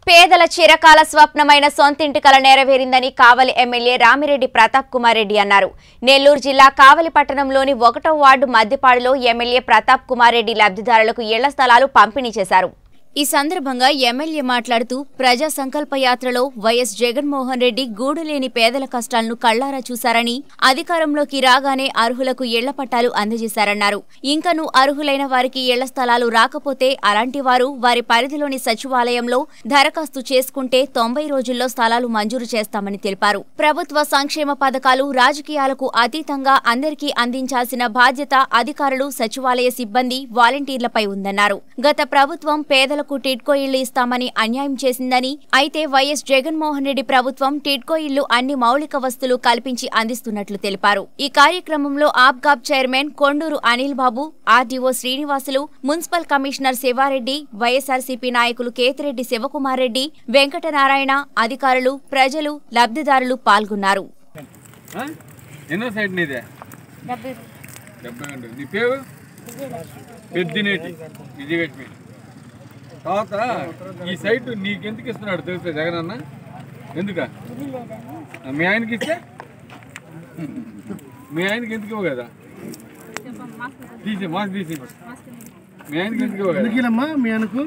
పేదల చిరకాల స్వప్నమైన సొంతింటి కల నెరవేరిందని కావలి ఎమ్మెల్యే రామిరెడ్డి ప్రతాప్ కుమార్ రెడ్డి అన్నారు నెల్లూరు జిల్లా కావలి పట్టణంలోని ఒకటో వార్డు మద్దిపాడులో ఎమ్మెల్యే ప్రతాప్ కుమార్ రెడ్డి లబ్ధిదారులకు ఇళ్ల స్థలాలు పంపిణీ చేశారు ఈ సందర్భంగా ఎమ్మెల్యే మాట్లాడుతూ ప్రజా సంకల్ప యాత్రలో వైఎస్ జగన్మోహన్ రెడ్డి గూడులేని పేదల కష్టాలను కళ్లారా చూశారని అధికారంలోకి రాగానే అర్హులకు ఇళ్ల పట్టాలు అందజేశారన్నారు ఇంకను అర్హులైన వారికి ఇళ్ల స్థలాలు రాకపోతే అలాంటి వారు వారి పరిధిలోని సచివాలయంలో దరఖాస్తు చేసుకుంటే తొంభై రోజుల్లో స్థలాలు మంజూరు చేస్తామని తెలిపారు ప్రభుత్వ సంక్షేమ పథకాలు రాజకీయాలకు అతీతంగా అందరికీ అందించాల్సిన బాధ్యత అధికారులు సచివాలయ సిబ్బంది వాలంటీర్లపై ఉందన్నారు గత ప్రభుత్వం పేదలకు టిడ్కో ఇళ్లు ఇస్తామని అన్యాయం చేసిందని అయితే వైఎస్ జగన్మోహన్ రెడ్డి ప్రభుత్వం టిడ్కో ఇళ్లు అన్ని మౌలిక వస్తువులు కల్పించి అందిస్తున్నట్లు తెలిపారు ఈ కార్యక్రమంలో ఆప్గాబ్ chairman Konduru Anil Babu R D O Srinivasulu municipal commissioner Siva Reddy YSRCP నాయకులు కేతిరెడ్డి శివకుమార్ రెడ్డి వెంకటనారాయణ అధికారులు ప్రజలు లబ్ధిదారులు పాల్గొన్నారు ఆ? ఎన్నో సైడ్ నీదే డెబ్బై రెండు నీ పేరు పెద్దినేటి విజయలక్ష్మి తర్వాత ఈ సైట్ నీకెందుకు ఇస్తున్నాడు తెలుసా జగన్ అన్న ఎందుక మీ ఆయనకి ఇస్తే మీ ఆయనకి ఎందుకు ఇవ్వ కదా తీసి మాస్క్ తీసి మీ ఆయనకి ఎందుకు ఇవ్వ కదా ఎందుకులమ్మా మీ అనుకు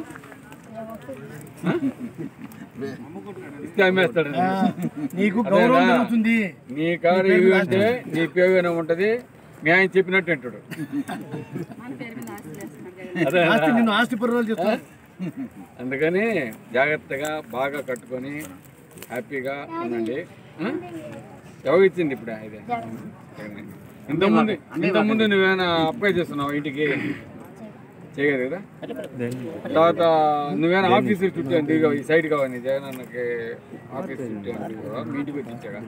ఇస్తే అమ్మేస్తాడు నీకు గౌరవం అదేనా? పెరుగుతుంది నీ కారు ఇవి అంటే నీ పేరు ఉంటది మీ ఆయన చెప్పినట్టు అంటాడు అదే ఆస్తి నిన్ను ఆస్తి పరువాలు చెప్తా అందుకని జాగ్రత్తగా బాగా కట్టుకొని హ్యాపీగా ఉండండి ఆ? ఎవరు ఇచ్చింది ఇప్పుడు ఇది జగనే. ఇంతకుముందు ఇంతకుముందు నువ్వేమైనా అప్లై చేస్తున్నావు ఇంటికి చేయలేదు కదా తర్వాత నువ్వేనా ఆఫీస్ చుట్టూ దిగా ఈ సైడ్ కావాలి జగన్ అన్నకి ఆఫీస్ చుట్టూ దిగావా? మీ ఇంటికి వచ్చి ఇచ్చాగా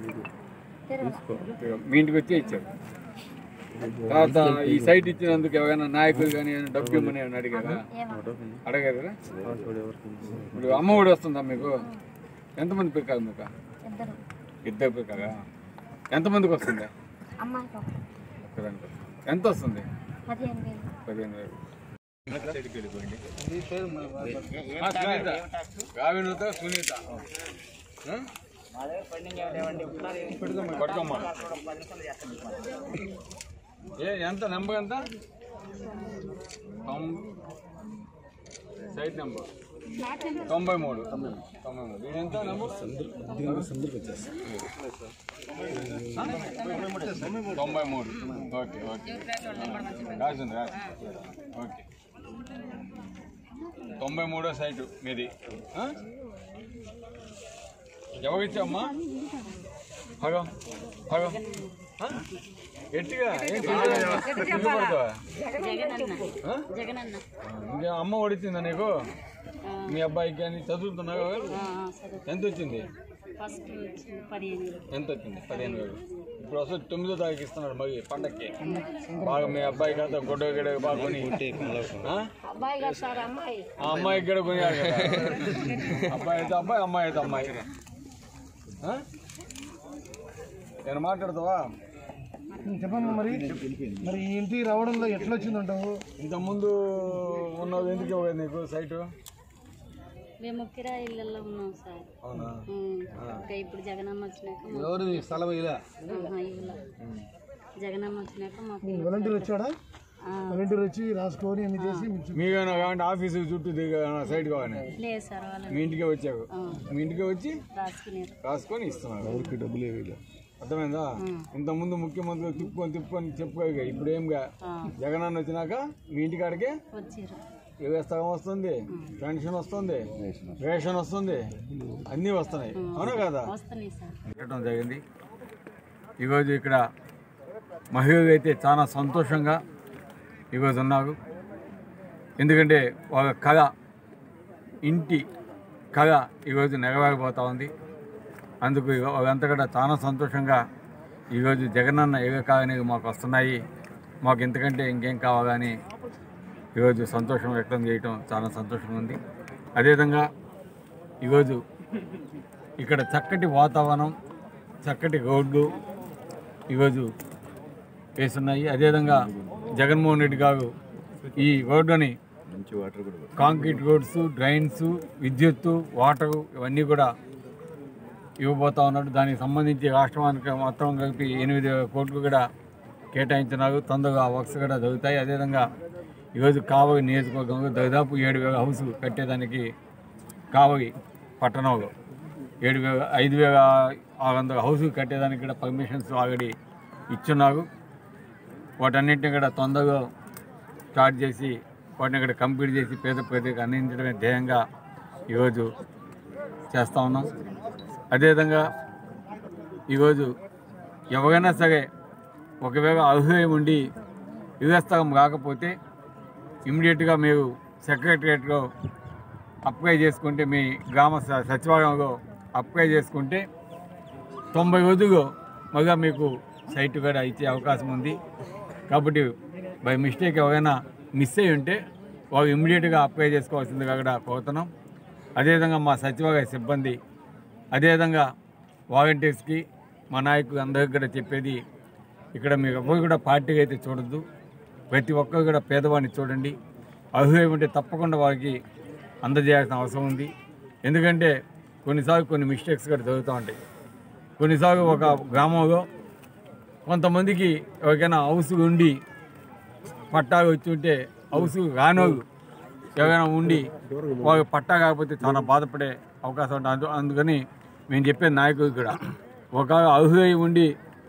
మీ ఇంటికి వచ్చే ఇచ్చారు తర్వాత ఈ సైట్ ఇచ్చినందుకు ఎవరైనా నాయకులు కానీ డబ్బు ఇమ్మని ఏమైనా అడిగారా అడగారు కదా ఇప్పుడు అమ్మ ఒడి వస్తుందా మీకు ఎంతమంది పిక్కలు మీకు ఇద్దరు పిక్కగా ఎంతమందికి వస్తుంది ఒక్కదానికి వస్తుంది. ఎంత వస్తుంది పదిహేను వేలు ఆ, సునీత గావినుతో సునీత ఆ? పట్టుకోమ్మా ఏ ఎంత నెంబర్ ఎంత తొం- సైట్ నెంబర్ తొంభై మూడు తొంభై మూడు ఇది ఎంత నెంబర్ తొంభై మూడు ఓకే ఓకే రాసింది రాసి ఓకే తొంభై మూడో సైటు మీది ఆ? ఎవరిచ్చామ్మా హగో హగో ఆ? గట్టిగా ఏం సిగ్గుపడతావా? ఆ? ఇంకే అమ్మ ఒడిచిందా నీకు మీ అబ్బాయికి కానీ చదువుతున్నావు ఎంత వచ్చింది ఫస్ట్ వచ్చింది పదిహేను వేలు ఎంత వచ్చింది పదిహేను వేలు ఇప్పుడు అసలు తొమ్మిదో తారీఖు ఇస్తున్నాడు మరి పండక్కి బాగా మీ అబ్బాయికి అంతా గుడ్డ గిడ బాగా కొని ఆ? అబ్బాయి గారు సార్ అమ్మాయి ఆ అమ్మాయికి కూడా కొనియాలి కదా అబ్బాయి అయితే అబ్బాయి అమ్మాయి అయితే అమ్మాయి ఆ? నేను మాట్లాడతావా చెప్పమ్మా మరి మరి ఈ ఇంటికి రావడంలో ఎట్లా వచ్చిందంటావు ఇంతకుముందు ఉన్నావు ఎందుకు ఇవ్వలేదు నీకు సైటు మేము కిరాయి ఇళ్ళల్లో ఉన్నాం సార్ అవునా ఉమ్. ఇంకా ఇప్పుడు జగనన్న వచ్చినాక మా- ఎవరు నీ స్థలం ఇలా ఆహా, ఇవ్వలే. జగనన్న వచ్చినాక మాకు వాలంటీర్ వచ్చాడా ఆ, వాలంటీర్ వచ్చి రాసుకొని అన్ని చేసి మీకు చూపి- మీకైనా కావాలంటే ఆఫీసు చుట్టూ దిగ సైడ్ కావాలి లేదు సార్ వాళ్ళు మీ ఇంటికే వచ్చావు మీ ఇంటికే వచ్చి రాసుకునేది రాసుకొని ఇస్తున్నారు డబ్బులు అర్థమైందా ఇంతకుముందు ముఖ్యమంత్రి తిప్పుకొని తిప్పుకొని చెప్పుకోగా ఇప్పుడు ఏంగా ఆ, జగనన్న వచ్చినాక మీ ఇంటికాడికే వచ్చిర్రు వ్యవస్థం వస్తుంది పెన్షన్ వస్తుంది రేషన్ వస్తుంది అన్నీ వస్తున్నాయి అవునా కదా వస్తున్నాయి సార్ పెట్టడం జరిగింది ఈరోజు ఇక్కడ మహిళలు అయితే చాలా సంతోషంగా ఈరోజు ఉన్నారు ఎందుకంటే వాళ్ళ కళ ఇంటి కళ ఈరోజు నెరవేరబోతా ఉంది అందుకు ఇవ- వాళ్ళంతా కూడా చాలా సంతోషంగా ఈరోజు జగనన్న ఏకకాలనేవి మాకు వస్తున్నాయి మాకు ఇంతకంటే ఇంకేం కావాలని ఈరోజు సంతోషం వ్యక్తం చేయటం చాలా సంతోషంగా ఉంది అదేవిధంగా ఈరోజు ఇక్కడ చక్కటి వాతావరణం చక్కటి రోడ్లు ఈరోజు వేస్తున్నాయి అదేవిధంగా జగన్మోహన్ రెడ్డి గారు ఈ రోడ్డుని కాంక్రీట్ రోడ్స్ డ్రైన్స్ విద్యుత్తు వాటర్ ఇవన్నీ కూడా ఇవ్వబోతా ఉన్నాడు దానికి సంబంధించి రాష్ట్రానికి మొత్తం కలిపి ఎనిమిది కోట్లు కూడా కేటాయించినారు తొందరగా ఆ వర్క్స్ కూడా జరుగుతాయి అదేవిధంగా ఈరోజు కావలి నియోజకవర్గంలో దాదాపు ఏడు వేల హౌస్ కట్టేదానికి కావలి పట్టణంలో ఏడు వేల ఐదు వేల ఆరు వందల హౌస్ కట్టేదానికి కూడా పర్మిషన్స్ ఆల్రెడీ ఇచ్చున్నారు వాటన్నింటినీ కూడా తొందరగా స్టార్ట్ చేసి వాటిని ఇక్కడ కంప్లీట్ చేసి పేద ప్రజలకు అందించడమే ధ్యేయంగా ఈరోజు చేస్తూ ఉన్నాం అదేవిధంగా ఈరోజు ఎవరైనా సరే ఒకవేళ అర్హులై ఉండి యువస్థలం రాకపోతే ఇమ్మీడియట్గా మీరు సెక్రటరియట్లో అప్లై చేసుకుంటే మీ గ్రామ స- సచివాలయంలో అప్లై చేసుకుంటే తొంభై రోజుల్లో మళ్ళీ మీకు సైట్ కూడా ఇచ్చే అవకాశం ఉంది కాబట్టి బై మిస్టేక్ ఎవరైనా మిస్ అయి ఉంటే వాళ్ళు ఇమ్మీడియట్గా అప్లై చేసుకోవాల్సిందిగా కూడా కోరుతున్నాం అదేవిధంగా మా సచివాలయ సిబ్బంది అదేవిధంగా వాలంటీర్స్కి మా నాయకులు అందరికీ కూడా చెప్పేది ఇక్కడ మీరు ఎవరు కూడా పార్టీగా అయితే చూడొద్దు ప్రతి ఒక్కరు కూడా పేదవాడిని చూడండి అర్హులై ఉంటే తప్పకుండా వారికి అందజేయాల్సిన అవసరం ఉంది ఎందుకంటే కొన్నిసార్లు కొన్ని మిస్టేక్స్ కూడా జరుగుతూ ఉంటాయి కొన్నిసార్లు ఒక గ్రామంలో కొంతమందికి ఎవరికైనా హౌస్ ఉండి పట్టాగా వచ్చి ఉంటే హౌస్ రానోళ్ళు ఎవరైనా ఉండి వాళ్ళకి పట్టా కాకపోతే చాలా బాధపడే అవకాశం ఉంటుంది అందు అందుకని మేము చెప్పే నాయకులు కూడా ఒక అర్హులై ఉండి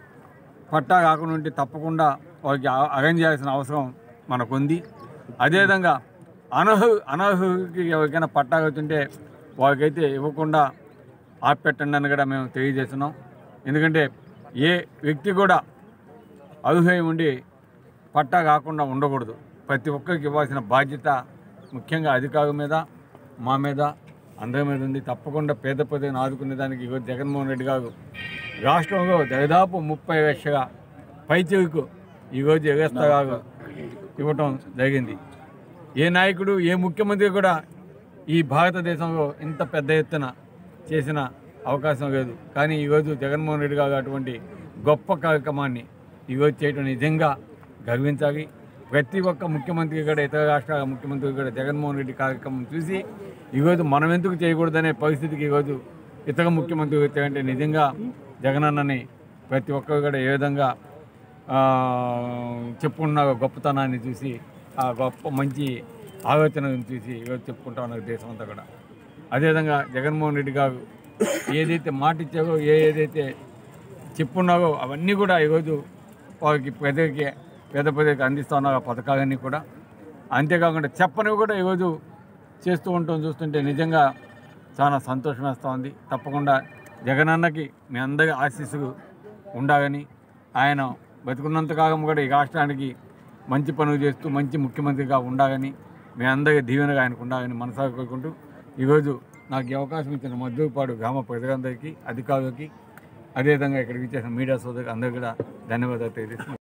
పట్టా కాకుండా ఉంటే తప్పకుండా వాళ్ళకి అ- అరేంజ్ చేయాల్సిన అవసరం మనకుంది అదేవిధంగా అనర్హు అనర్హులకి ఎవరికైనా పట్టా అవుతుంటే వాళ్ళకైతే ఇవ్వకుండా ఆపెట్టండి అని కూడా మేము తెలియజేస్తున్నాం ఎందుకంటే ఏ వ్యక్తి కూడా అర్హులై ఉండి పట్టా కాకుండా ఉండకూడదు ప్రతి ఒక్కరికి ఇవ్వాల్సిన బాధ్యత ముఖ్యంగా అధికారుల మీద మా మీద అందరి మీద ఉంది తప్పకుండా పేద ప్రజలను ఆదుకునే దానికి ఈరోజు జగన్మోహన్ రెడ్డి గారు రాష్ట్రంలో దాదాపు ముప్పై లక్షల పైచీలకు ఈరోజు ఎగస్తగారు ఇవ్వటం జరిగింది ఏ నాయకుడు ఏ ముఖ్యమంత్రి కూడా ఈ భారతదేశంలో ఇంత పెద్ద ఎత్తున చేసిన అవకాశం లేదు కానీ ఈరోజు జగన్మోహన్ రెడ్డి గారు అటువంటి గొప్ప కార్యక్రమాన్ని ఈరోజు చేయటం నిజంగా గర్వించాలి ప్రతి ఒక్క ముఖ్యమంత్రి కూడా ఇతర రాష్ట్రాల ముఖ్యమంత్రి కూడా జగన్మోహన్ రెడ్డి కార్యక్రమం చూసి ఈరోజు మనం ఎందుకు చేయకూడదనే పరిస్థితికి ఈరోజు ఇతర ముఖ్యమంత్రి వచ్చారంటే నిజంగా జగనన్నని ప్రతి ఒక్కరు కూడా ఏ విధంగా ఆ, చెప్పుకున్న గొప్పతనాన్ని చూసి ఆ గొప్ప మంచి ఆలోచనను చూసి ఈరోజు చెప్పుకుంటా ఉన్నారు దేశం అంతా కూడా అదేవిధంగా జగన్మోహన్ రెడ్డి గారు ఏదైతే మాట ఇచ్చారో ఏ ఏదైతే చెప్పున్నారో అవన్నీ కూడా ఈరోజు వారికి ప్రజలకి పేద ప్రజలకు అందిస్తూ ఉన్నారు ఆ పథకాలన్నీ కూడా అంతేకాకుండా చెప్పనివి కూడా ఈరోజు చేస్తూ ఉంటాం చూస్తుంటే నిజంగా చాలా సంతోషం వేస్తూ ఉంది తప్పకుండా జగనన్నకి మీ అందరి ఆశీస్సులు ఉండాలని ఆయన బతుకున్నంత కాలం కూడా ఈ రాష్ట్రానికి మంచి పనులు చేస్తూ మంచి ముఖ్యమంత్రిగా ఉండాలని మీ అందరి దీవెనగా ఆయనకు ఉండాలని మనసాగా కోరుకుంటూ ఈరోజు నాకు ఈ అవకాశం ఇచ్చిన మద్దూపాడు గ్రామ ప్రజలందరికీ అధికారులకి అదేవిధంగా ఇక్కడికి ఇచ్చేసిన మీడియా సోదరికి అందరికీ కూడా ధన్యవాదాలు తెలియజేస్తున్నాను